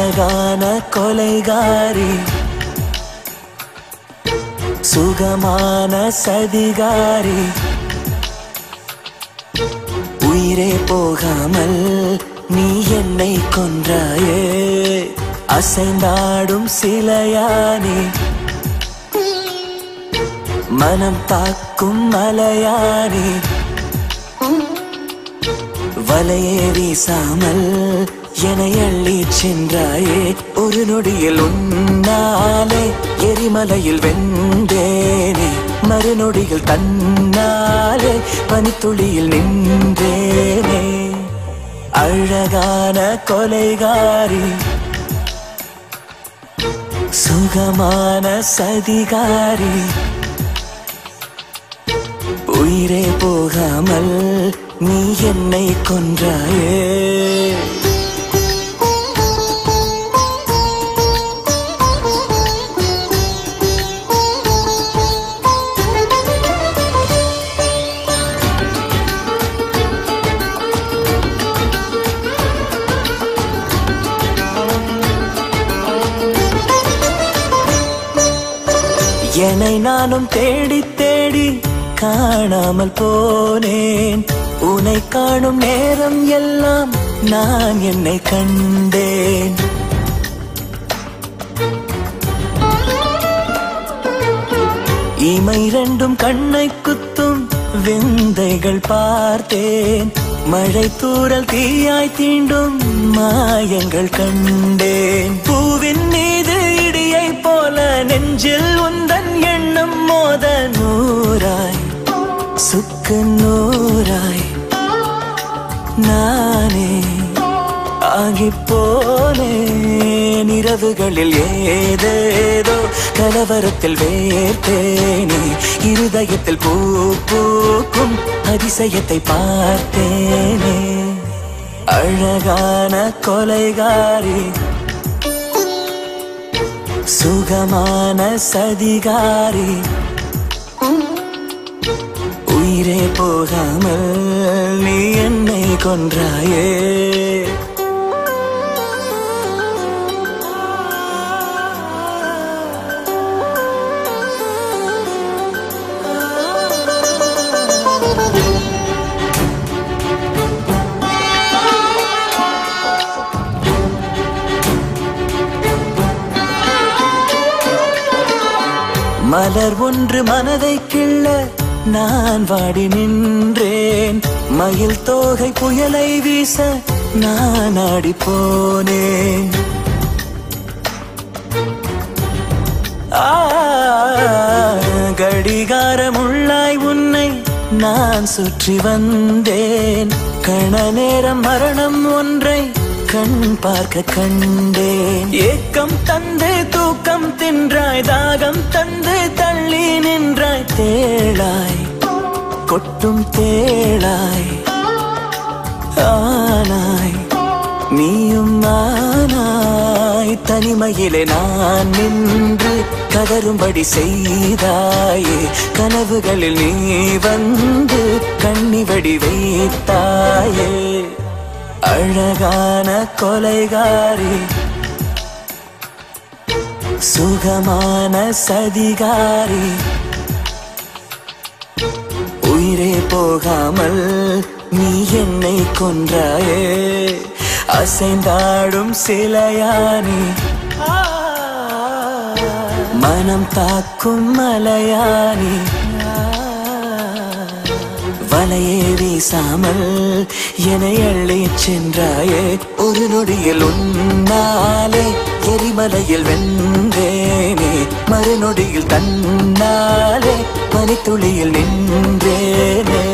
அழகான கொலைகாரி சுகமான சதிகாரி உயிரே போகாமல் நீ என்னை கொன்றாயே அசைந்தாடும் சிலையானே மனம் தாக்கும் மலையானே வலையே வீசாமல் என அள்ளி சென்றாயே ஒரு நொடியில் உன்னாலே எரிமலையில் வெந்தேனே மறுநொடியில் தன்னாலே பனித்துளியில் நின்றேனே அழகான கொலைகாரி சுகமான சதிகாரி உயிரே போகாமல் நீ என்னை கொன்றாயே என்னை நானும் தேடி தேடி காணாமல் போனேன் உன்னை காணும் நேரம் எல்லாம் நான் என்னை கண்டேன் இமை ரெண்டும் கண்ணை குத்தும் விந்தைகள் பார்த்தேன் மழை தூறல் தீயாய் தீண்டும் மாயங்கள் கண்டேன் பூவின் மீது இடியை போல நெஞ்சில் உந்தன் எண்ணம் மோத நூறாய் சுக்கு நூறாய் நானே ஆகிப் போனேன் இரவுகளில் ஏதேதோ கலவரத்தில் வேர்த்தேனே இருதயத்தில் பூ பூக்கும் அதிசயத்தை பார்த்தேனே அழகான கொலைகாரி சுகமான சதிகாரி உயிரே போகாமல் நீ என்னை கொன்றாயே மலர் ஒன்று மனதை கிள்ள நான் வாடி நின்றேன் மயில் தோகை புயலை வீச நான் ஆடி போனேன் ஆ, கடிகாரம் உள்ளாய் உன்னை நான் சுற்றி வந்தேன் கண நேரம் மரணம் ஒன்றை கண் பார்க்க கண்டேன் ஏக்கம் தந்து தூக்கம் தின்றாய் தாகம் தந்து தள்ளி நின்றாய் தேளாய் கொட்டும் தேளாய் ஆனாய் நீயும் ஆனாய் தனிமையிலே நான் நின்று கதரும்படி செய்தாயே கனவுகளில் நீ வந்து கண்ணிவடி வைத்தாயே அழகான கொலைகாரி சுகமான சதிகாரி உயிரே போகாமல் நீ என்னை கொன்றாயே அசைந்தாடும் சிலையானி மனம் தாக்கும் மலையானி வலையே வீசாமல் என அள்ளி சென்றாயே ஒரு நொடியில் உன்னாலே எரிமலையில் வென்றேனே மறுநொடியில் தன்னாலே பனித்துளியில் நின்றேனே